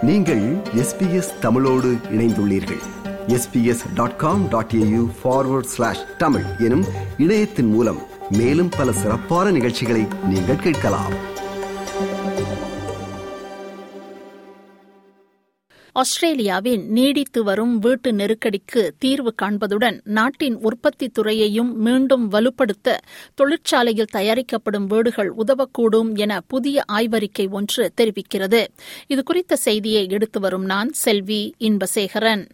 நீங்கள் எஸ்பிஎஸ் தமிழோடு இணைந்துள்ளீர்கள் SBS dot com dot AU forward slash Tamil எனும் இணையத்தின் மூலம் மேலும் பல சிறப்பான நிகழ்ச்சிகளை நீங்கள் கேட்கலாம் ஆஸ்திரேலியாவின் நீடித்து வரும் வீட்டு நெருக்கடிக்கு தீர்வு காண்பதுடன் நாட்டின் உற்பத்தி துறையையும் மீண்டும் வலுப்படுத்த தொழிற்சாலையில் தயாரிக்கப்படும் வீடுகள் உதவக்கூடும் என புதிய ஆய்வறிக்கை ஒன்று தெரிவிக்கிறது இதுகுறித்த செய்தியை எடுத்து வரும் நான் செல்வி Inbasekaran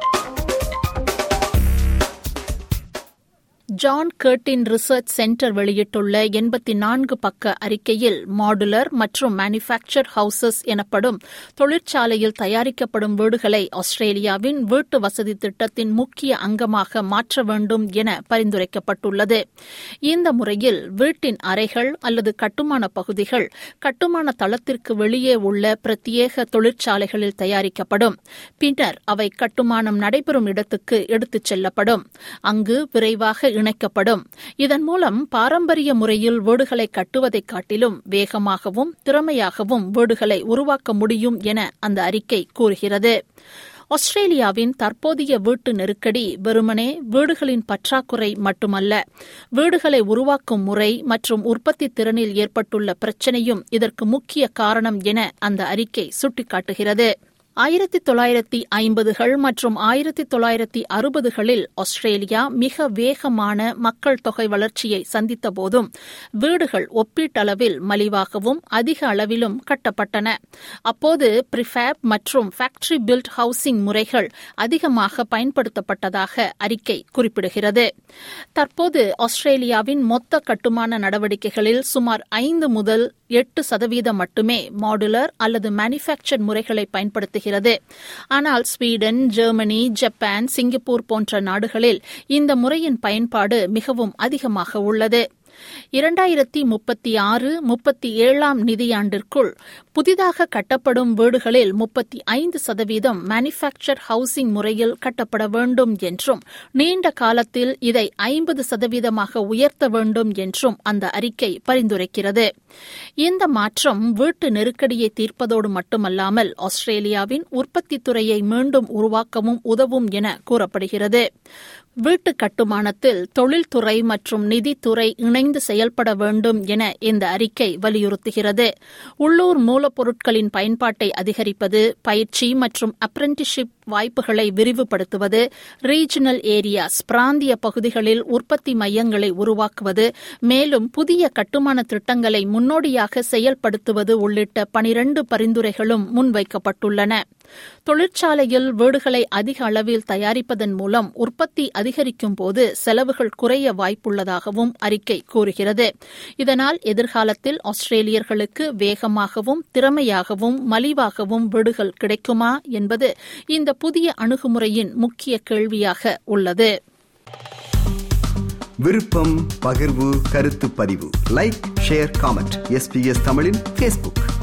John Curtin research centre வெளியிட்டுள்ள எண்பத்தி நான்கு பக்க அறிக்கையில் மாடுலர் மற்றும் மேனுஃபேக்சர் ஹவுசஸ் எனப்படும் தொழிற்சாலையில் தயாரிக்கப்படும் வீடுகளை ஆஸ்திரேலியாவின் வீட்டு வசதி திட்டத்தின் முக்கிய அங்கமாக மாற்ற வேண்டும் என பரிந்துரைக்கப்பட்டுள்ளது இந்த முறையில் வீட்டின் அறைகள் அல்லது கட்டுமான பகுதிகள் கட்டுமான தளத்திற்கு வெளியே உள்ள பிரத்யேக தொழிற்சாலைகளில் தயாரிக்கப்படும் பின்னர் அவை கட்டுமானம் நடைபெறும் இடத்துக்கு எடுத்துச் செல்லப்படும் அங்கு விரைவாக இணைக்கப்படும் இதன் மூலம் பாரம்பரிய முறையில் வீடுகளை கட்டுவதைக் காட்டிலும் வேகமாகவும் திறமையாகவும் வீடுகளை உருவாக்க முடியும் என அந்த அறிக்கை கூறுகிறது ஆஸ்திரேலியாவின் தற்போதைய வீட்டு நெருக்கடி வெறுமனே வீடுகளின் பற்றாக்குறை மட்டுமல்ல வீடுகளை உருவாக்கும் முறை மற்றும் உற்பத்தி திறனில் ஏற்பட்டுள்ள பிரச்சினையும் இதற்கு முக்கிய காரணம் என அந்த அறிக்கை சுட்டிக்காட்டுகிறது ஆயிரத்தி தொள்ளாயிரத்தி ஐம்பதுகள் மற்றும் ஆயிரத்தி தொள்ளாயிரத்தி அறுபதுகளில் ஆஸ்திரேலியா மிக வேகமான மக்கள் தொகை வளர்ச்சியை சந்தித்த போதும் வீடுகள் ஒப்பீட்டளவில் மலிவாகவும் அதிக அளவிலும் கட்டப்பட்டன அப்போது ப்ரிஃபேப் மற்றும் ஃபேக்டரி பில்ட் ஹவுசிங் முறைகள் அதிகமாக பயன்படுத்தப்பட்டதாக அறிக்கை குறிப்பிடுகிறது தற்போது ஆஸ்திரேலியாவின் மொத்த கட்டுமான நடவடிக்கைகளில் சுமார் ஐந்து முதல் எட்டு சதவீதம் மட்டுமே மாடுலர் அல்லது மேனுஃபேக்சர் முறைகளை பயன்படுத்துகிறது ஆனால் ஸ்வீடன் ஜெர்மனி ஜப்பான் சிங்கப்பூர் போன்ற நாடுகளில் இந்த முறையின் பயன்பாடு மிகவும் அதிகமாக உள்ளது இரண்டாயிரத்தி முப்பத்தி ஆறு முப்பத்தி ஏழாம் நிதியாண்டிற்குள் புதிதாக கட்டப்படும் வீடுகளில் முப்பத்தி ஐந்து சதவீதம் மேனுஃபேக்சர் ஹவுசிங் முறையில் கட்டப்பட வேண்டும் என்றும் நீண்ட காலத்தில் இதை ஐம்பது சதவீதமாக உயர்த்த வேண்டும் என்றும் அந்த அறிக்கை பரிந்துரைக்கிறது இந்த மாற்றம் வீட்டு நெருக்கடியை தீர்ப்பதோடு மட்டுமல்லாமல் ஆஸ்திரேலியாவின் உற்பத்தி துறையை மீண்டும் உருவாக்கவும் உதவும் என கூறப்படுகிறது வீட்டு கட்டுமானத்தில் தொழில்துறை மற்றும் நிதித்துறை இணைந்து செயல்பட வேண்டும் என இந்த அறிக்கை வலியுறுத்துகிறது உள்ளூர் மூலப்பொருட்களின் பயன்பாட்டை அதிகரிப்பது பயிற்சி மற்றும் அப்ரெண்டிஷிப் வாய்ப்புகளை விரிவுபடுத்துவது ரீஜனல் ஏரியாஸ் பிராந்திய பகுதிகளில் உற்பத்தி மையங்களை உருவாக்குவது மேலும் புதிய கட்டுமான திட்டங்களை முன்னோடியாக செயல்படுத்துவது உள்ளிட்ட பனிரண்டு பரிந்துரைகளும் முன்வைக்கப்பட்டுள்ளன தொழிற்சாலையில் வீடுகளை அதிக அளவில் தயாரிப்பதன் மூலம் உற்பத்தி அதிகரிக்கும் போது செலவுகள் குறைய வாய்ப்புள்ளதாகவும் அறிக்கை கூறுகிறது இதனால் எதிர்காலத்தில் ஆஸ்திரேலியர்களுக்கு வேகமாகவும் திறமையாகவும் மலிவாகவும் வீடுகள் கிடைக்குமா என்பது இந்த புதிய அணுகுமுறையின் முக்கிய கேள்வியாக உள்ளது விருப்பம் பகிர்வு கருத்து பதிவு லைக் ஷேர் காமெண்ட் எஸ்பிஎஸ் தமிழின் ஃபேஸ்புக்